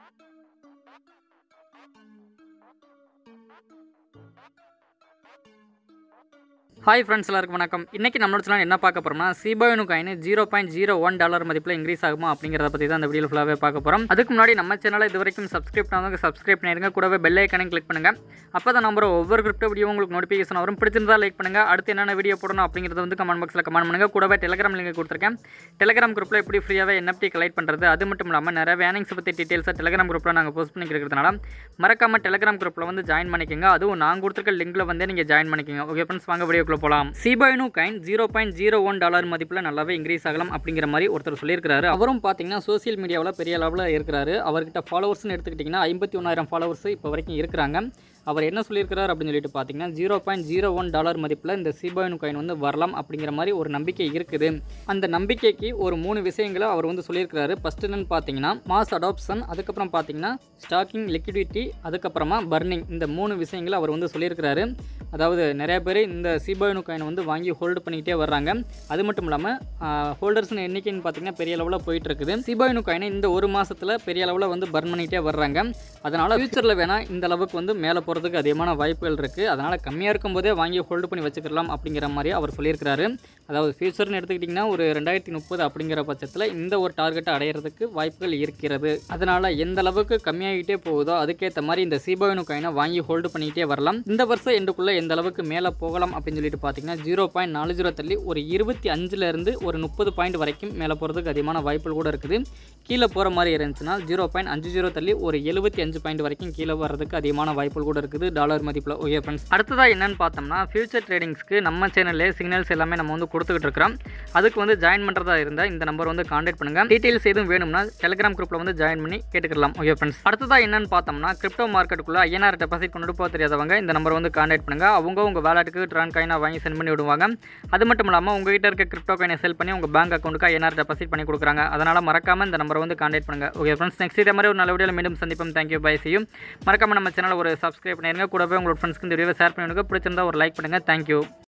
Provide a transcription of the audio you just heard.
hi friends எல்லாருக்கும் வணக்கம் இன்றைக்கி நம்மளோட சேனல் என்ன பார்க்க போகிறோம்னா Shiba Inu coin zero point zero one dollar மதிப்பில் இன்க்ரீஸ் ஆகுமா அப்படிங்கிறத பற்றி தான் இந்த வீடியோ ஃபுல்லாகவே பார்க்க போகிறோம் அதுக்கு முன்னாடி நம்ம சேனலை இது வரைக்கும் சப்ஸ்கிரைப் பண்ணாதவங்க சப்ஸ்கிரைப் பண்ணிடுங்க கூடவே பெல் ஐக்கனையும் கிளிக் பண்ணுங்கள் அப்போ தான் நம்பர் ஒவ்வொரு கிரிப்டோ வீடியோ உங்களுக்கு நோட்டிஃபிகேஷன் வரும் பிடிச்சிருந்தா லைக் பண்ணுங்கள் அடுத்து என்னென்ன வீடியோ போடணும் அப்படிங்கிறத வந்து கமெண்ட் பாக்ஸில் கமெண்ட் பண்ணுங்கள் கூடவே டெலிகிராம் லிங்க் கொடுத்துருக்கேன் டெலிகிராம் குரூப்பில் எப்படி ஃப்ரீயாகவே NFT கலெக்ட் பண்ணுறது அது மட்டும் இல்லாமல் நிறைய வேனிங்ஸ் பற்றி டீட்டெயில்ஸை டெலிகிராம் குரூப்பில் நாங்கள் போஸ்ட் பண்ணிக்கிறதுனால மறக்காம டெலிகிராம் குரூப்பில் வந்து ஜாயின் பண்ணிக்கோங்க அதுவும் நான் கொடுத்துருக்க லிங்கில் வந்து நீங்கள் ஜாயின் பண்ணிக்கோங்க ஓகே ஃப்ரெண்ட்ஸ் வாங்க வீடியோக்குள்ள போகலாம் Shiba Inu coin zero point zero one dollar மதிப்பில் நல்லாவே இன்க்ரீஸ் ஆகலாம் அப்படிங்கிற மாதிரி ஒருத்தர் சொல்லியிருக்காரு அவரும் பார்த்தீங்கன்னா சோசியல் மீடியாவில் பெரிய அளவில் இருக்கிறாரு அவர்கிட்ட ஃபாலோவர்ஸ்னு எடுத்துக்கிட்டிங்கன்னா ஐம்பத்தி ஒன்றாயிரம் ஃபாலோவர்ஸ் இப்போ வரைக்கும் இருக்கிறாங்க அவர் என்ன சொல்லியிருக்கிறார் அப்படின்னு சொல்லிட்டு பார்த்தீங்கன்னா zero point zero one dollar மதிப்பில் இந்த சிபாயினு காயின் வந்து வரலாம் அப்படிங்கிற மாதிரி ஒரு நம்பிக்கை இருக்குது அந்த நம்பிக்கைக்கு ஒரு மூணு விஷயங்களை அவர் வந்து சொல்லியிருக்கிறாரு ஃபஸ்ட்டு என்னன்னு பார்த்தீங்கன்னா மாஸ் அடாப்ஷன் அதுக்கப்புறம் பார்த்தீங்கன்னா ஸ்டாக்கிங் லிக்விடிட்டி அதுக்கப்புறமா பர்னிங் இந்த மூணு விஷயங்களை அவர் வந்து சொல்லியிருக்கிறாரு அதாவது நிறைய பேர் இந்த சிபாயினு காயினை வந்து வாங்கி ஹோல்டு பண்ணிக்கிட்டே வர்றாங்க அது மட்டும் இல்லாமல் ஹோல்டர்ஸ்னு எண்ணிக்கைன்னு பார்த்தீங்கன்னா பெரிய அளவில் போயிட்டு இருக்குது சிபாயினு காயினை இந்த ஒரு மாசத்துல பெரிய அளவில் வந்து பர்ன் பண்ணிக்கிட்டே வர்றாங்க அதனால் ஃபியூச்சரில் வேணால் இந்த அளவுக்கு வந்து மேலே போகிறதுக்கு அதிகமான வாய்ப்புகள் இருக்குது அதனால் கம்மியாக இருக்கும்போதே வாங்கி ஹோல்டு பண்ணி வச்சுக்கலாம் அப்படிங்கிற மாதிரி அவர் சொல்லியிருக்கிறாரு அதாவது ஃபியூச்சர்னு எடுத்துக்கிட்டிங்கன்னா ஒரு ரெண்டாயிரத்தி முப்பது அப்படிங்கிற பட்சத்தில் இந்த ஒரு டார்கெட்டை அடையிறதுக்கு வாய்ப்புகள் இருக்கிறது அதனால் எந்த அளவுக்கு கம்மியாகிட்டே போகுதோ அதுக்கேற்ற மாதிரி இந்த சிபாயினு காயினை வாங்கி ஹோல்டு பண்ணிக்கிட்டே வரலாம் இந்த வருஷம் எண்டுக்குள்ளே எந்த அளவுக்கு மேலே போகலாம் அப்படின்னு சொல்லிட்டு பார்த்தீங்கன்னா ஜீரோ பாயிண்ட் நாலு ஜீரோ தள்ளி ஒரு இருபத்தி அஞ்சுலேருந்து ஒரு முப்பது பாயிண்ட் வரைக்கும் மேலே போகிறதுக்கு அதிகமான வாய்ப்புகள் கூட இருக்குது கீழே போகிற மாதிரி இருந்துச்சுன்னா ஜீரோ பாயிண்ட் அஞ்சு ஜீரோ தள்ளி ஒரு எழுபத்தி அஞ்சு பாயிண்ட் வரைக்கும் கீழே வர்றதுக்கு அதிகமான வாய்ப்புகள் கூட இருக்குது டாலர் மதிப்பில் ஓகே ஃப்ரெண்ட்ஸ் அடுத்ததாக என்னன்னு பார்த்தோம்னா ஃபியூச்சர் ட்ரேடிங்ஸ்க்கு நம்ம சேனல்லே சிக்னல்ஸ் எல்லாமே நம்ம வந்து கொடுத்துக்கிட்டு இருக்கிறோம் அதுக்கு வந்து ஜாயின் பண்ணுறதா இருந்தால் இந்த நம்பர் வந்து காண்டாக்ட் பண்ணுங்கள் டீட்டெயில்ஸ் எதுவும் வேணும்னா டெலிகிராம் குரூப்பில் வந்து ஜாயின் பண்ணி கேட்டுக்கலாம் ஓகே ஃப்ரெண்ட்ஸ் அடுத்ததாக என்னன்னு பார்த்தோம்னா கிரிப்டோ மார்க்கெட்டுக்குள்ளே ஐஎன்ஆர் டெபாசிட் கொண்டு போக தெரியாதவங்க இந்த நம்பர் வந்து காண்டாக்ட் பண்ணுங்கள் அவங்க உங்கள் வேலட்டுக்கு ட்ரான் காயினாக வாங்கி சென்ட் பண்ணி விடுவாங்க அது மட்டும் இல்லாமல் உங்ககிட்ட இருக்க கிரிப்டோ காயினை செல் பண்ணி உங்கள் பேங்க் அக்கௌண்ட்டுக்கு ஐஎன்ஆர் டெபாசிட் பண்ணி கொடுக்குறாங்க அதனால் மறக்காம இந்த நம்பரை வந்து காண்டாக்ட் பண்ணுங்கள் ஓகே ஃப்ரெண்ட்ஸ் நெக்ஸ்ட் இதே மாதிரி ஒரு நல்ல வீடியோவில் மீண்டும் சந்திப்போம் தேங்க்யூ பை செய்யும் மறக்காம நம்ம சேனல் ஒரு சப்ஸ்கிரைப் பண்ணிடுங்க கூடவே உங்களோட ஃப்ரெண்ட்ஸ்க்கு இந்த வீடியோவை ஷேர் பண்ணிவிடுங்க பிடிச்சிருந்தா ஒரு லைக் பண்ணுங்கள் தேங்க்யூ